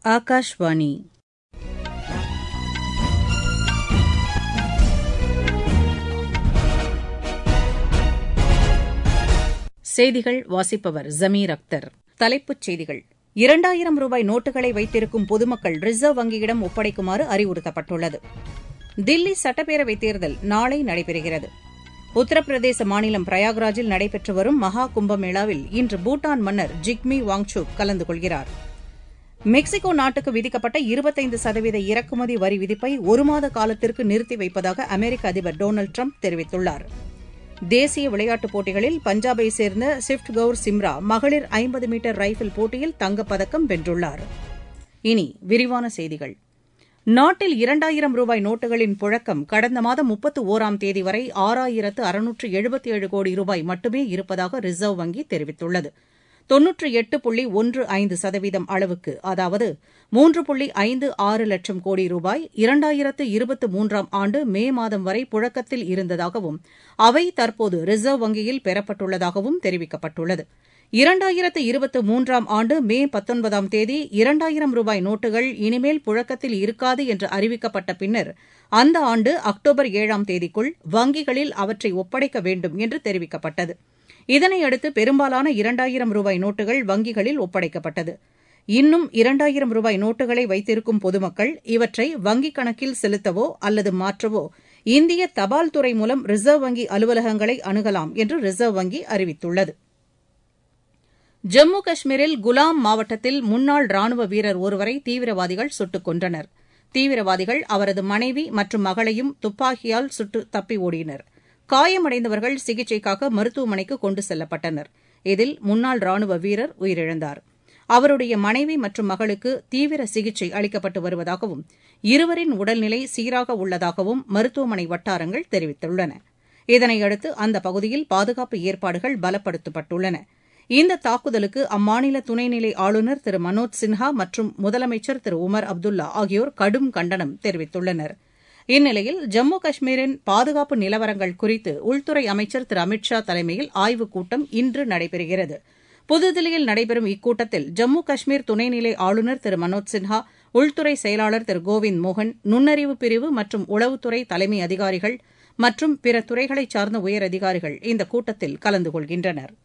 ஆகாஷ்வாணி செய்திகள் வாசிப்பவர் ஜமீர் அக்தர் தலைப்புச் செய்திகள் இரண்டாயிரம் ரூபாய் நோட்டுகளை வைத்திருக்கும் பொதுமக்கள் ரிசர்வ் வங்கியிடம் ஒப்படைக்குமாறு அறிவுறுத்தப்பட்டுள்ளது தில்லி சட்டப்பேரவைத் தேர்தல் நாளை நடைபெறுகிறது உத்தரப்பிரதேச மாநிலம் பிரயாக்ராஜில் நடைபெற்று வரும் மகா கும்பமேளாவில் இன்று பூட்டான் மன்னர் ஜிக்மி வாங்சுக் கலந்து கொள்கிறார் மெக்சிகோ நாட்டுக்கு விதிக்கப்பட்ட இருபத்தைந்து சதவீத இறக்குமதி வரி விதிப்பை ஒரு மாத காலத்திற்கு நிறுத்தி வைப்பதாக அமெரிக்க அதிபர் டொனால்டு ட்ரம்ப் தெரிவித்துள்ளார் தேசிய விளையாட்டுப் போட்டிகளில் பஞ்சாபை சேர்ந்த சிப்ட் கவுர் சிம்ரா மகளிர் ஐம்பது மீட்டர் ரைபிள் போட்டியில் தங்கப்பதக்கம் வென்றுள்ளார் இனி விரிவான செய்திகள் நாட்டில் இரண்டாயிரம் ரூபாய் நோட்டுகளின் புழக்கம் கடந்த மாதம் முப்பத்து ஒராம் தேதி வரை ஆறாயிரத்து அறுநூற்று எழுபத்தி ஏழு கோடி ரூபாய் மட்டுமே இருப்பதாக ரிசர்வ் வங்கி தெரிவித்துள்ளது தொன்னூற்று எட்டு புள்ளி ஒன்று ஐந்து சதவீதம் அளவுக்கு அதாவது மூன்று புள்ளி ஐந்து ஆறு லட்சம் கோடி ரூபாய் இரண்டாயிரத்து இருபத்து மூன்றாம் ஆண்டு மே மாதம் வரை புழக்கத்தில் இருந்ததாகவும் அவை தற்போது ரிசர்வ் வங்கியில் பெறப்பட்டுள்ளதாகவும் தெரிவிக்கப்பட்டுள்ளது இரண்டாயிரத்து இருபத்து மூன்றாம் ஆண்டு மே பத்தொன்பதாம் தேதி இரண்டாயிரம் ரூபாய் நோட்டுகள் இனிமேல் புழக்கத்தில் இருக்காது என்று அறிவிக்கப்பட்ட பின்னர் அந்த ஆண்டு அக்டோபர் ஏழாம் தேதிக்குள் வங்கிகளில் அவற்றை ஒப்படைக்க வேண்டும் என்று தெரிவிக்கப்பட்டது இதனையடுத்து பெரும்பாலான இரண்டாயிரம் ரூபாய் நோட்டுகள் வங்கிகளில் ஒப்படைக்கப்பட்டது இன்னும் இரண்டாயிரம் ரூபாய் நோட்டுகளை வைத்திருக்கும் பொதுமக்கள் இவற்றை வங்கிக் கணக்கில் செலுத்தவோ அல்லது மாற்றவோ இந்திய தபால் துறை மூலம் ரிசர்வ் வங்கி அலுவலகங்களை அணுகலாம் என்று ரிசர்வ் வங்கி அறிவித்துள்ளது ஜம்மு காஷ்மீரில் குலாம் மாவட்டத்தில் முன்னாள் ராணுவ வீரர் ஒருவரை தீவிரவாதிகள் சுட்டுக் கொன்றனர் தீவிரவாதிகள் அவரது மனைவி மற்றும் மகளையும் துப்பாக்கியால் சுட்டு தப்பி ஓடினர் காயமடைந்தவர்கள் சிகிச்சைக்காக மருத்துவமனைக்கு கொண்டு செல்லப்பட்டனர் இதில் முன்னாள் ராணுவ வீரர் உயிரிழந்தார் அவருடைய மனைவி மற்றும் மகளுக்கு தீவிர சிகிச்சை அளிக்கப்பட்டு வருவதாகவும் இருவரின் உடல்நிலை சீராக உள்ளதாகவும் மருத்துவமனை வட்டாரங்கள் தெரிவித்துள்ளன இதனையடுத்து அந்த பகுதியில் பாதுகாப்பு ஏற்பாடுகள் பலப்படுத்தப்பட்டுள்ளன இந்த தாக்குதலுக்கு அம்மாநில துணைநிலை ஆளுநர் திரு மனோஜ் சின்ஹா மற்றும் முதலமைச்சர் திரு உமர் அப்துல்லா ஆகியோர் கடும் கண்டனம் தெரிவித்துள்ளனர் இந்நிலையில் ஜம்மு காஷ்மீரின் பாதுகாப்பு நிலவரங்கள் குறித்து உள்துறை அமைச்சர் திரு அமித் ஷா தலைமையில் ஆய்வுக் கூட்டம் இன்று நடைபெறுகிறது புதுதில்லியில் நடைபெறும் இக்கூட்டத்தில் ஜம்மு காஷ்மீர் துணைநிலை ஆளுநர் திரு மனோஜ் சின்ஹா உள்துறை செயலாளர் திரு கோவிந்த் மோகன் நுண்ணறிவு பிரிவு மற்றும் உளவுத்துறை தலைமை அதிகாரிகள் மற்றும் பிற துறைகளைச் சார்ந்த உயரதிகாரிகள் இந்த கூட்டத்தில் கலந்து கொள்கின்றனர்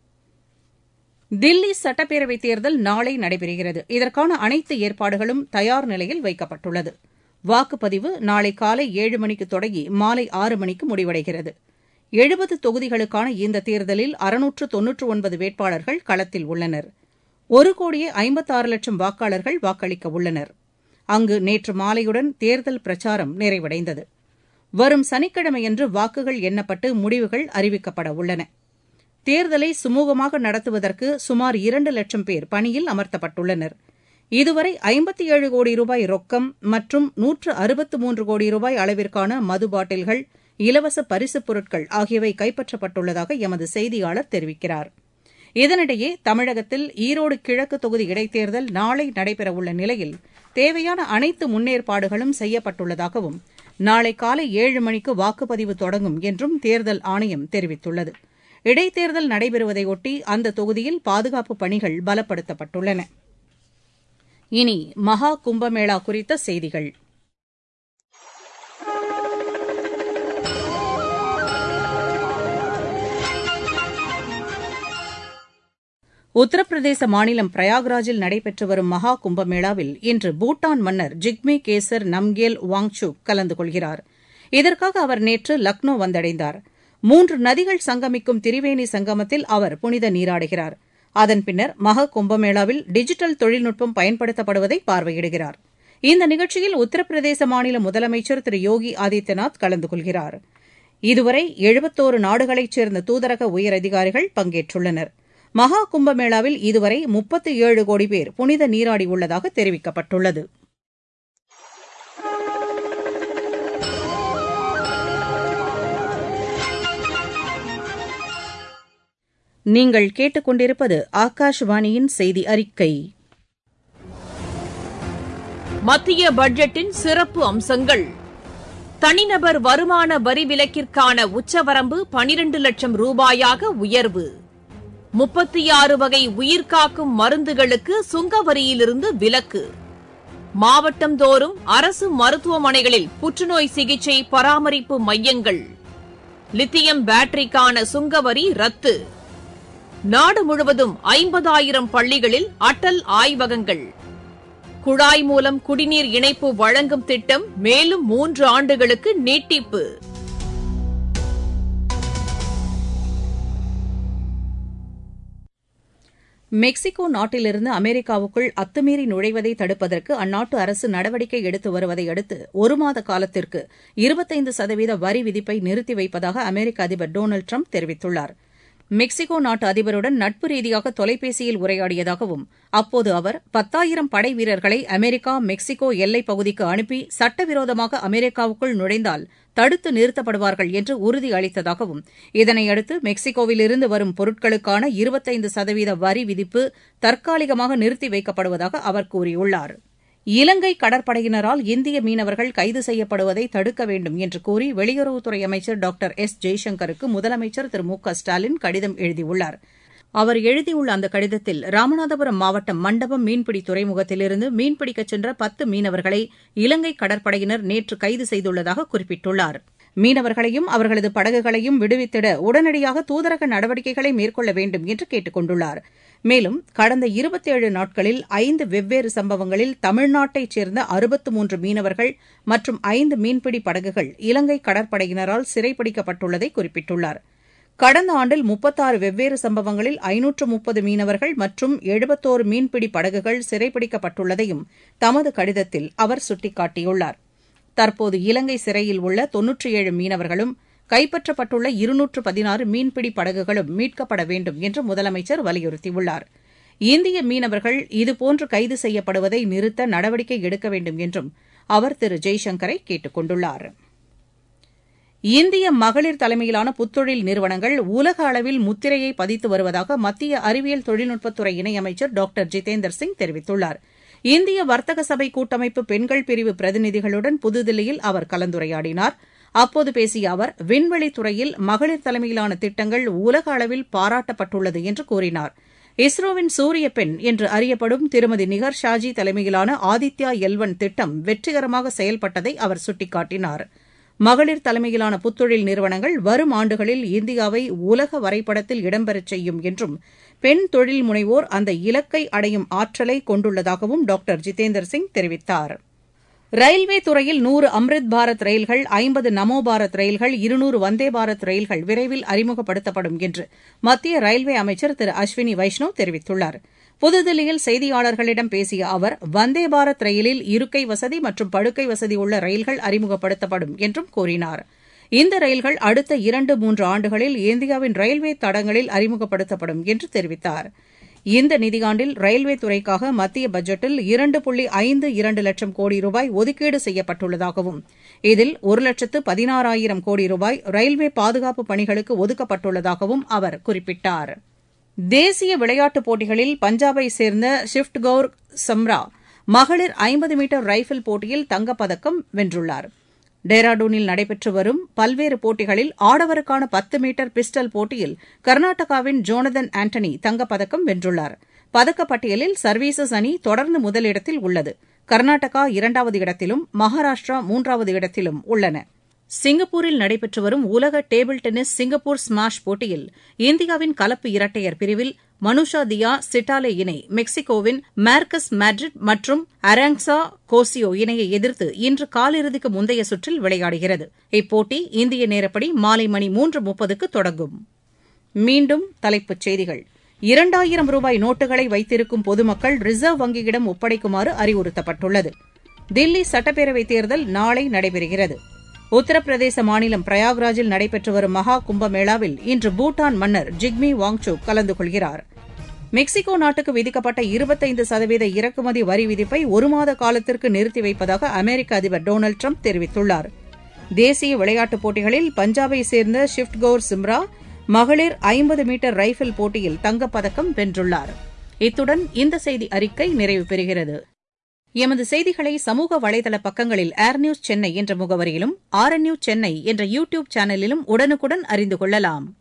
தில்லி சட்டப்பேரவைத் தேர்தல் நாளை நடைபெறுகிறது இதற்கான அனைத்து ஏற்பாடுகளும் தயார் நிலையில் வைக்கப்பட்டுள்ளது வாக்குப்பதிவு நாளை காலை ஏழு மணிக்கு தொடங்கி மாலை ஆறு மணிக்கு முடிவடைகிறது எழுபது தொகுதிகளுக்கான இந்த தேர்தலில் அறுநூற்று தொன்னூற்று ஒன்பது வேட்பாளர்கள் களத்தில் உள்ளனர் ஒரு கோடியே ஐம்பத்தாறு லட்சம் வாக்காளர்கள் வாக்களிக்க உள்ளனர் அங்கு நேற்று மாலையுடன் தேர்தல் பிரச்சாரம் நிறைவடைந்தது வரும் சனிக்கிழமையன்று வாக்குகள் எண்ணப்பட்டு முடிவுகள் அறிவிக்கப்பட உள்ளன தேர்தலை சுமூகமாக நடத்துவதற்கு சுமார் இரண்டு லட்சம் பேர் பணியில் அமர்த்தப்பட்டுள்ளனர் இதுவரை ஐம்பத்தி ஏழு கோடி ரூபாய் ரொக்கம் மற்றும் நூற்று அறுபத்து மூன்று கோடி ரூபாய் அளவிற்கான மது பாட்டில்கள் இலவச பரிசுப் பொருட்கள் ஆகியவை கைப்பற்றப்பட்டுள்ளதாக எமது செய்தியாளர் தெரிவிக்கிறார் இதனிடையே தமிழகத்தில் ஈரோடு கிழக்கு தொகுதி இடைத்தேர்தல் நாளை நடைபெறவுள்ள நிலையில் தேவையான அனைத்து முன்னேற்பாடுகளும் செய்யப்பட்டுள்ளதாகவும் நாளை காலை ஏழு மணிக்கு வாக்குப்பதிவு தொடங்கும் என்றும் தேர்தல் ஆணையம் தெரிவித்துள்ளது இடைத்தேர்தல் நடைபெறுவதையொட்டி அந்த தொகுதியில் பாதுகாப்பு பணிகள் பலப்படுத்தப்பட்டுள்ளன இனி மகா கும்பமேளா குறித்த செய்திகள் உத்தரப்பிரதேச மாநிலம் பிரயாக்ராஜில் நடைபெற்று வரும் மகா கும்பமேளாவில் இன்று பூட்டான் மன்னர் ஜிக்மே கேசர் நம்கேல் வாங்சுக் கலந்து கொள்கிறார் இதற்காக அவர் நேற்று லக்னோ வந்தடைந்தார் மூன்று நதிகள் சங்கமிக்கும் திரிவேணி சங்கமத்தில் அவர் புனித நீராடுகிறார் அதன் பின்னர் மகா கும்பமேளாவில் டிஜிட்டல் தொழில்நுட்பம் பயன்படுத்தப்படுவதை பார்வையிடுகிறார் இந்த நிகழ்ச்சியில் உத்தரப்பிரதேச மாநில முதலமைச்சர் திரு யோகி ஆதித்யநாத் கலந்து கொள்கிறார் இதுவரை எழுபத்தோரு நாடுகளைச் சேர்ந்த தூதரக உயரதிகாரிகள் பங்கேற்றுள்ளனர் மகா கும்பமேளாவில் இதுவரை முப்பத்து ஏழு கோடி பேர் புனித நீராடியுள்ளதாக தெரிவிக்கப்பட்டுள்ளது நீங்கள் கேட்டுக்கொண்டிருப்பது ஆகாஷ்வாணியின் செய்தி அறிக்கை மத்திய பட்ஜெட்டின் சிறப்பு அம்சங்கள் தனிநபர் வருமான வரி விலக்கிற்கான உச்சவரம்பு பனிரண்டு லட்சம் ரூபாயாக உயர்வு முப்பத்தி ஆறு வகை உயிர்காக்கும் மருந்துகளுக்கு சுங்க வரியிலிருந்து விலக்கு மாவட்டந்தோறும் அரசு மருத்துவமனைகளில் புற்றுநோய் சிகிச்சை பராமரிப்பு மையங்கள் லித்தியம் பேட்டரிக்கான சுங்கவரி ரத்து நாடு முழுவதும் ஐம்பதாயிரம் பள்ளிகளில் அடல் ஆய்வகங்கள் குழாய் மூலம் குடிநீர் இணைப்பு வழங்கும் திட்டம் மேலும் மூன்று ஆண்டுகளுக்கு நீட்டிப்பு மெக்சிகோ நாட்டிலிருந்து அமெரிக்காவுக்குள் அத்துமீறி நுழைவதை தடுப்பதற்கு அந்நாட்டு அரசு நடவடிக்கை எடுத்து வருவதை அடுத்து ஒரு மாத காலத்திற்கு இருபத்தைந்து சதவீத வரி விதிப்பை நிறுத்தி வைப்பதாக அமெரிக்க அதிபர் டொனால்டு ட்ரம்ப் தெரிவித்துள்ளார் மெக்சிகோ நாட்டு அதிபருடன் நட்பு ரீதியாக தொலைபேசியில் உரையாடியதாகவும் அப்போது அவர் பத்தாயிரம் படை வீரர்களை அமெரிக்கா மெக்சிகோ எல்லைப் பகுதிக்கு அனுப்பி சட்டவிரோதமாக அமெரிக்காவுக்குள் நுழைந்தால் தடுத்து நிறுத்தப்படுவார்கள் என்று உறுதி அளித்ததாகவும் இதனையடுத்து மெக்சிகோவிலிருந்து வரும் பொருட்களுக்கான இருபத்தைந்து சதவீத வரி விதிப்பு தற்காலிகமாக நிறுத்தி வைக்கப்படுவதாக அவர் கூறியுள்ளார் இலங்கை கடற்படையினரால் இந்திய மீனவர்கள் கைது செய்யப்படுவதை தடுக்க வேண்டும் என்று கூறி வெளியுறவுத்துறை அமைச்சர் டாக்டர் எஸ் ஜெய்சங்கருக்கு முதலமைச்சர் திரு மு க ஸ்டாலின் கடிதம் எழுதியுள்ளார் அவர் எழுதியுள்ள அந்த கடிதத்தில் ராமநாதபுரம் மாவட்டம் மண்டபம் மீன்பிடி துறைமுகத்திலிருந்து மீன்பிடிக்கச் சென்ற பத்து மீனவர்களை இலங்கை கடற்படையினர் நேற்று கைது செய்துள்ளதாக குறிப்பிட்டுள்ளார் மீனவர்களையும் அவர்களது படகுகளையும் விடுவித்திட உடனடியாக தூதரக நடவடிக்கைகளை மேற்கொள்ள வேண்டும் என்று கேட்டுக் கொண்டுள்ளார் மேலும் கடந்த இருபத்தேழு நாட்களில் ஐந்து வெவ்வேறு சம்பவங்களில் தமிழ்நாட்டைச் சேர்ந்த அறுபத்து மூன்று மீனவர்கள் மற்றும் ஐந்து மீன்பிடி படகுகள் இலங்கை கடற்படையினரால் சிறைப்பிடிக்கப்பட்டுள்ளதை குறிப்பிட்டுள்ளார் கடந்த ஆண்டில் முப்பத்தாறு வெவ்வேறு சம்பவங்களில் ஐநூற்று முப்பது மீனவர்கள் மற்றும் எழுபத்தோரு மீன்பிடி படகுகள் சிறைப்பிடிக்கப்பட்டுள்ளதையும் தமது கடிதத்தில் அவர் சுட்டிக்காட்டியுள்ளார் தற்போது இலங்கை சிறையில் உள்ள தொன்னூற்றி ஏழு மீனவர்களும் கைப்பற்றப்பட்டுள்ள இருநூற்று பதினாறு மீன்பிடி படகுகளும் மீட்கப்பட வேண்டும் என்று முதலமைச்சர் வலியுறுத்தியுள்ளார் இந்திய மீனவர்கள் இதுபோன்று கைது செய்யப்படுவதை நிறுத்த நடவடிக்கை எடுக்க வேண்டும் என்றும் அவர் திரு ஜெய்சங்கரை கேட்டுக் கொண்டுள்ளார் இந்திய மகளிர் தலைமையிலான புத்தொழில் நிறுவனங்கள் உலக அளவில் முத்திரையை பதித்து வருவதாக மத்திய அறிவியல் தொழில்நுட்பத்துறை இணையமைச்சர் டாக்டர் ஜிதேந்தர் சிங் தெரிவித்துள்ளார் இந்திய வர்த்தக சபை கூட்டமைப்பு பெண்கள் பிரிவு பிரதிநிதிகளுடன் புதுதில்லியில் அவர் கலந்துரையாடினார் அப்போது பேசிய அவர் விண்வெளித் துறையில் மகளிர் தலைமையிலான திட்டங்கள் உலக அளவில் பாராட்டப்பட்டுள்ளது என்று கூறினார் இஸ்ரோவின் சூரிய பெண் என்று அறியப்படும் திருமதி நிகர் ஷாஜி தலைமையிலான ஆதித்யா எல்வன் திட்டம் வெற்றிகரமாக செயல்பட்டதை அவர் சுட்டிக்காட்டினார் மகளிர் தலைமையிலான புத்தொழில் நிறுவனங்கள் வரும் ஆண்டுகளில் இந்தியாவை உலக வரைபடத்தில் இடம்பெறச் செய்யும் என்றும் பெண் தொழில் முனைவோர் அந்த இலக்கை அடையும் ஆற்றலை கொண்டுள்ளதாகவும் டாக்டர் ஜிதேந்தர் சிங் தெரிவித்தார் ரயில்வே துறையில் நூறு அம்ரித் பாரத் ரயில்கள் ஐம்பது நமோ பாரத் ரயில்கள் இருநூறு வந்தே பாரத் ரயில்கள் விரைவில் அறிமுகப்படுத்தப்படும் என்று மத்திய ரயில்வே அமைச்சர் திரு அஸ்வினி வைஷ்ணவ் தெரிவித்துள்ளார் புதுதில்லியில் செய்தியாளர்களிடம் பேசிய அவர் வந்தே பாரத் ரயிலில் இருக்கை வசதி மற்றும் படுக்கை வசதி உள்ள ரயில்கள் அறிமுகப்படுத்தப்படும் என்றும் கூறினார் இந்த ரயில்கள் அடுத்த இரண்டு மூன்று ஆண்டுகளில் இந்தியாவின் ரயில்வே தடங்களில் அறிமுகப்படுத்தப்படும் என்று தெரிவித்தார் இந்த நிதியாண்டில் ரயில்வே துறைக்காக மத்திய பட்ஜெட்டில் இரண்டு புள்ளி ஐந்து இரண்டு லட்சம் கோடி ரூபாய் ஒதுக்கீடு செய்யப்பட்டுள்ளதாகவும் இதில் ஒரு லட்சத்து பதினாறாயிரம் கோடி ரூபாய் ரயில்வே பாதுகாப்பு பணிகளுக்கு ஒதுக்கப்பட்டுள்ளதாகவும் அவர் குறிப்பிட்டார் தேசிய விளையாட்டுப் போட்டிகளில் பஞ்சாபை சேர்ந்த ஷிப்ட் கவுர் சம்ரா மகளிர் ஐம்பது மீட்டர் ரைபிள் போட்டியில் தங்கப்பதக்கம் வென்றுள்ளார் டேராடூனில் நடைபெற்று வரும் பல்வேறு போட்டிகளில் ஆடவருக்கான பத்து மீட்டர் பிஸ்டல் போட்டியில் கர்நாடகாவின் ஜோனதன் ஆண்டனி தங்கப்பதக்கம் வென்றுள்ளார் பதக்கப்பட்டியலில் சர்வீசஸ் அணி தொடர்ந்து முதலிடத்தில் உள்ளது கர்நாடகா இரண்டாவது இடத்திலும் மகாராஷ்டிரா மூன்றாவது இடத்திலும் உள்ளன சிங்கப்பூரில் நடைபெற்று வரும் உலக டேபிள் டென்னிஸ் சிங்கப்பூர் ஸ்மாஷ் போட்டியில் இந்தியாவின் கலப்பு இரட்டையர் பிரிவில் மனுஷா தியா சிட்டாலே இணை மெக்சிகோவின் மார்க்கஸ் மேட்ரிட் மற்றும் அரங்சா கோசியோ இணையை எதிர்த்து இன்று காலிறுதிக்கு முந்தைய சுற்றில் விளையாடுகிறது இப்போட்டி இந்திய நேரப்படி மாலை மணி மூன்று முப்பதுக்கு தொடங்கும் மீண்டும் தலைப்புச் செய்திகள் இரண்டாயிரம் ரூபாய் நோட்டுகளை வைத்திருக்கும் பொதுமக்கள் ரிசர்வ் வங்கியிடம் ஒப்படைக்குமாறு அறிவுறுத்தப்பட்டுள்ளது தில்லி சட்டப்பேரவைத் தேர்தல் நாளை நடைபெறுகிறது உத்தரப்பிரதேச மாநிலம் பிரயாக்ராஜில் நடைபெற்று வரும் மகா கும்பமேளாவில் இன்று பூட்டான் மன்னர் ஜிக்மி வாங்சூக் கலந்து கொள்கிறார் மெக்சிகோ நாட்டுக்கு விதிக்கப்பட்ட இருபத்தைந்து சதவீத இறக்குமதி வரி விதிப்பை ஒரு மாத காலத்திற்கு நிறுத்தி வைப்பதாக அமெரிக்க அதிபர் டொனால்டு ட்ரம்ப் தெரிவித்துள்ளார் தேசிய விளையாட்டுப் போட்டிகளில் பஞ்சாபை சேர்ந்த ஷிப்ட் கவுர் சிம்ரா மகளிர் ஐம்பது மீட்டர் ரைபிள் போட்டியில் தங்கப்பதக்கம் வென்றுள்ளார் இத்துடன் இந்த செய்தி அறிக்கை நிறைவு பெறுகிறது எமது செய்திகளை சமூக வலைதள பக்கங்களில் ஏர் நியூஸ் சென்னை என்ற முகவரியிலும் ஆர் என் நியூஸ் சென்னை என்ற யூ டியூப் சேனலிலும் உடனுக்குடன் அறிந்து கொள்ளலாம்